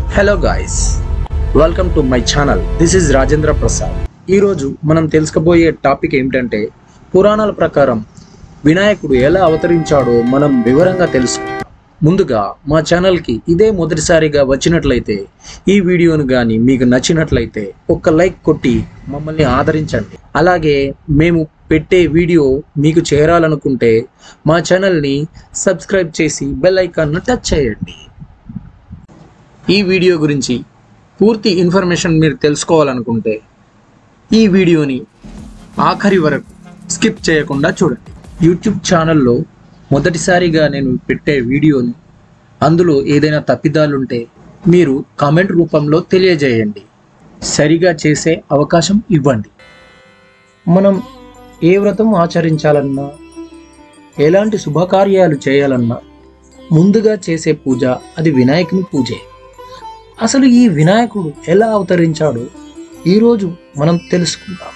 hello guys welcome to my channel this is Rajendra Prasad ఈరోజు మనం తెలుసుకోబోయే టాపిక్ ఏమిటంటే పురాణాల ప్రకారం వినాయకుడు ఎలా అవతరించాడో మనం వివరంగా తెలుసుకుందాం ముందుగా మా ఛానల్కి ఇదే మొదటిసారిగా వచ్చినట్లయితే ఈ వీడియోను కానీ మీకు నచ్చినట్లయితే ఒక్క లైక్ కొట్టి మమ్మల్ని ఆదరించండి అలాగే మేము పెట్టే వీడియో మీకు చేరాలనుకుంటే మా ఛానల్ని సబ్స్క్రైబ్ చేసి బెల్ ఐకాన్ను టచ్ చేయండి ఈ వీడియో గురించి పూర్తి ఇన్ఫర్మేషన్ మీరు తెలుసుకోవాలనుకుంటే ఈ వీడియోని ఆఖరి వరకు స్కిప్ చేయకుండా చూడండి యూట్యూబ్ ఛానల్లో మొదటిసారిగా నేను పెట్టే వీడియోని అందులో ఏదైనా తప్పిదాలుంటే మీరు కామెంట్ రూపంలో తెలియజేయండి సరిగా చేసే అవకాశం ఇవ్వండి మనం ఏ వ్రతం ఆచరించాలన్నా ఎలాంటి శుభకార్యాలు చేయాలన్నా ముందుగా చేసే పూజ అది వినాయకుని పూజే అసలు ఈ వినాయకుడు ఎలా అవతరించాడో ఈరోజు మనం తెలుసుకుందాం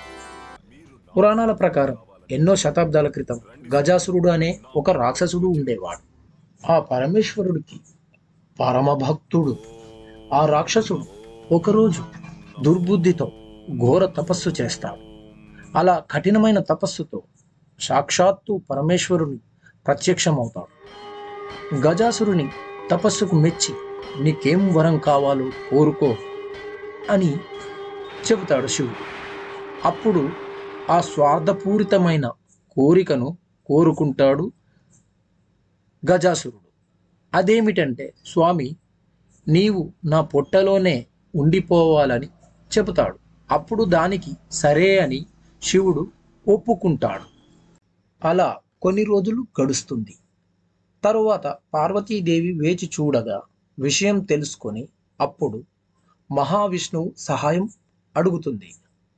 పురాణాల ప్రకారం ఎన్నో శతాబ్దాల క్రితం గజాసురుడు అనే ఒక రాక్షసుడు ఉండేవాడు ఆ పరమేశ్వరుడికి పరమ భక్తుడు ఆ రాక్షసుడు ఒకరోజు దుర్బుద్ధితో ఘోర తపస్సు చేస్తాడు అలా కఠినమైన తపస్సుతో సాక్షాత్తు పరమేశ్వరుని ప్రత్యక్షమవుతాడు గజాసురుని తపస్సుకు మెచ్చి నీకేం వరం కావాలో కోరుకో అని చెబుతాడు శివుడు అప్పుడు ఆ స్వార్థపూరితమైన కోరికను కోరుకుంటాడు గజాసురుడు అదేమిటంటే స్వామి నీవు నా పొట్టలోనే ఉండిపోవాలని చెబుతాడు అప్పుడు దానికి సరే అని శివుడు ఒప్పుకుంటాడు అలా కొన్ని రోజులు గడుస్తుంది తరువాత పార్వతీదేవి వేచి చూడగా విషయం తెలుసుకొని అప్పుడు మహావిష్ణువు సహాయం అడుగుతుంది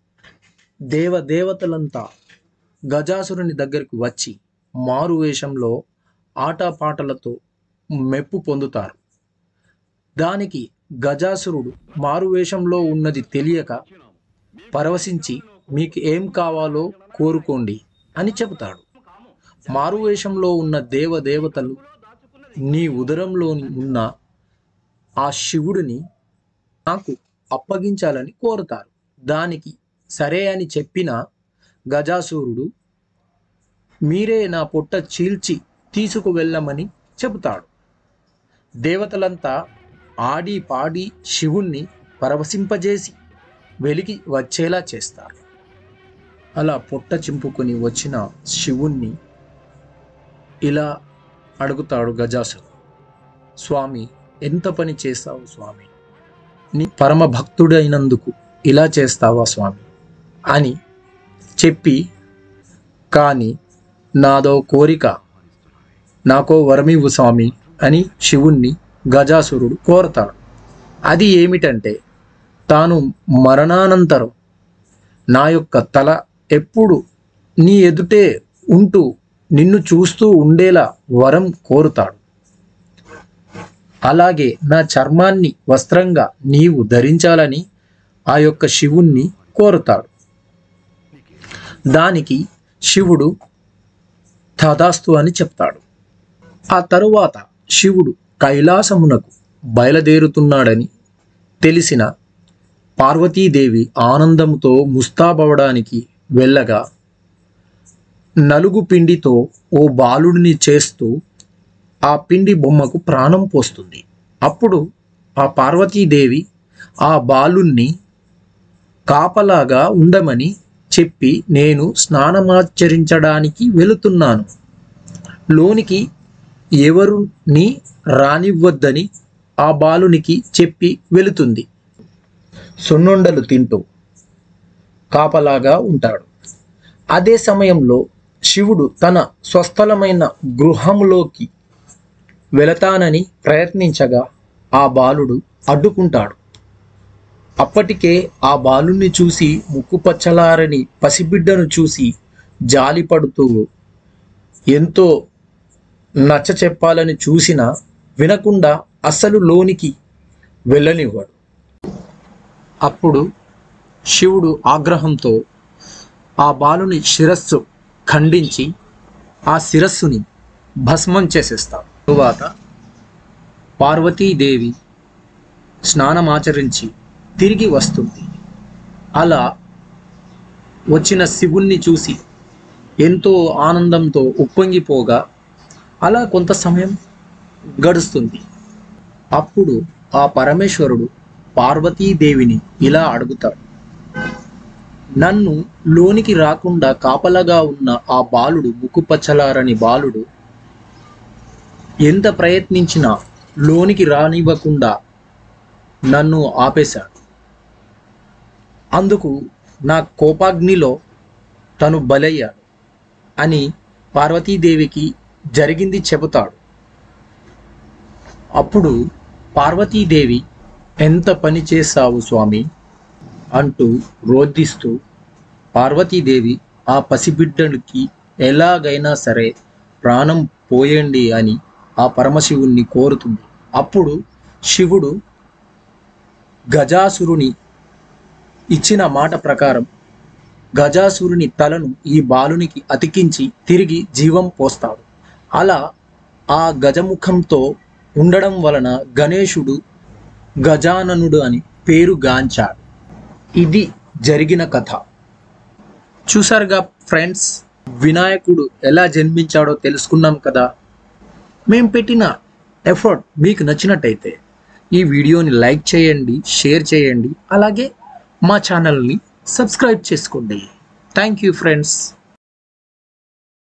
దేవదేవతలంతా గజాసురుని దగ్గరికి వచ్చి మారు వేషంలో ఆటపాటలతో మెప్పు పొందుతారు దానికి గజాసురుడు మారువేషంలో ఉన్నది తెలియక పరవశించి మీకు ఏం కావాలో కోరుకోండి అని చెబుతాడు మారువేషంలో ఉన్న దేవదేవతలు నీ ఉదరంలోని ఉన్న ఆ శివుడిని నాకు అప్పగించాలని కోరుతారు దానికి సరే అని చెప్పిన గజాసురుడు మీరే నా పొట్ట చీల్చి తీసుకువెళ్ళమని చెబుతాడు దేవతలంతా ఆడి పాడి శివుణ్ణి పరవశింపజేసి వెలికి వచ్చేలా చేస్తారు అలా పొట్ట చింపుకొని వచ్చిన శివుణ్ణి ఇలా అడుగుతాడు గజాసురు స్వామి ఎంత పని చేస్తావు స్వామి నీ పరమ భక్తుడైనందుకు ఇలా చేస్తావా స్వామి అని చెప్పి కానీ నాదో కోరిక నాకో వరమివ్వు స్వామి అని శివుణ్ణి గజాసురుడు కోరతాడు అది ఏమిటంటే తాను మరణానంతరం నా యొక్క తల ఎప్పుడు నీ ఎదుటే ఉంటూ నిన్ను చూస్తూ ఉండేలా వరం కోరుతాడు అలాగే నా చర్మాన్ని వస్త్రంగా నీవు ధరించాలని ఆ యొక్క శివుణ్ణి కోరుతాడు దానికి శివుడు తదాస్తు అని చెప్తాడు ఆ తరువాత శివుడు కైలాసమునకు బయలుదేరుతున్నాడని తెలిసిన పార్వతీదేవి ఆనందంతో ముస్తాబవడానికి వెళ్ళగా నలుగు పిండితో ఓ బాలుడిని చేస్తూ ఆ పిండి బొమ్మకు ప్రాణం పోస్తుంది అప్పుడు ఆ పార్వతీదేవి ఆ బాలుణ్ణి కాపలాగా ఉండమని చెప్పి నేను స్నానమాచరించడానికి వెళుతున్నాను లోనికి ఎవరుని రానివ్వద్దని ఆ బాలునికి చెప్పి వెళుతుంది సున్నుండలు తింటూ కాపలాగా ఉంటాడు అదే సమయంలో శివుడు తన స్వస్థలమైన గృహంలోకి వెళతానని ప్రయత్నించగా ఆ బాలుడు అడ్డుకుంటాడు అప్పటికే ఆ బాలుణ్ణి చూసి ముక్కుపచ్చలారని పసిబిడ్డను చూసి జాలిపడుతూ ఎంతో నచ్చ చెప్పాలని చూసినా వినకుండా అస్సలు లోనికి వెళ్ళనివ్వడు అప్పుడు శివుడు ఆగ్రహంతో ఆ బాలుని శిరస్సు ఖండించి ఆ శిరస్సుని భస్మం చేసేస్తాడు తరువాత పార్వతీదేవి స్నానమాచరించి తిరిగి వస్తుంది అలా వచ్చిన శివుణ్ణి చూసి ఎంతో ఆనందంతో ఉప్పొంగిపోగా అలా కొంత సమయం గడుస్తుంది అప్పుడు ఆ పరమేశ్వరుడు పార్వతీదేవిని ఇలా అడుగుతాడు నన్ను లోనికి రాకుండా కాపలగా ఉన్న ఆ బాలుడు ముక్కుపచ్చలారని బాలుడు ఎంత ప్రయత్నించినా లోనికి రానివ్వకుండా నన్ను ఆపేశాడు అందుకు నా కోపాగ్నిలో తను బలయ్యాడు అని పార్వతీదేవికి జరిగింది చెబుతాడు అప్పుడు పార్వతీదేవి ఎంత పని చేశావు స్వామి అంటూ రోధిస్తూ పార్వతీదేవి ఆ పసిబిడ్డనికి ఎలాగైనా సరే ప్రాణం పోయండి అని ఆ పరమశివుణ్ణి కోరుతుంది అప్పుడు శివుడు గజాసురుని ఇచ్చిన మాట ప్రకారం గజాసురుని తలను ఈ బాలునికి అతికించి తిరిగి జీవం పోస్తాడు అలా ఆ గజముఖంతో ఉండడం వలన గణేశుడు గజాననుడు అని పేరు గాంచాడు ఇది జరిగిన కథ చూసారుగా ఫ్రెండ్స్ వినాయకుడు ఎలా జన్మించాడో తెలుసుకున్నాం కదా మేం పెట్టిన ఎఫర్ట్ మీకు నచ్చినట్టయితే ఈ వీడియోని లైక్ చేయండి షేర్ చేయండి అలాగే మా ఛానల్ని సబ్స్క్రైబ్ చేసుకోండి థ్యాంక్ యూ ఫ్రెండ్స్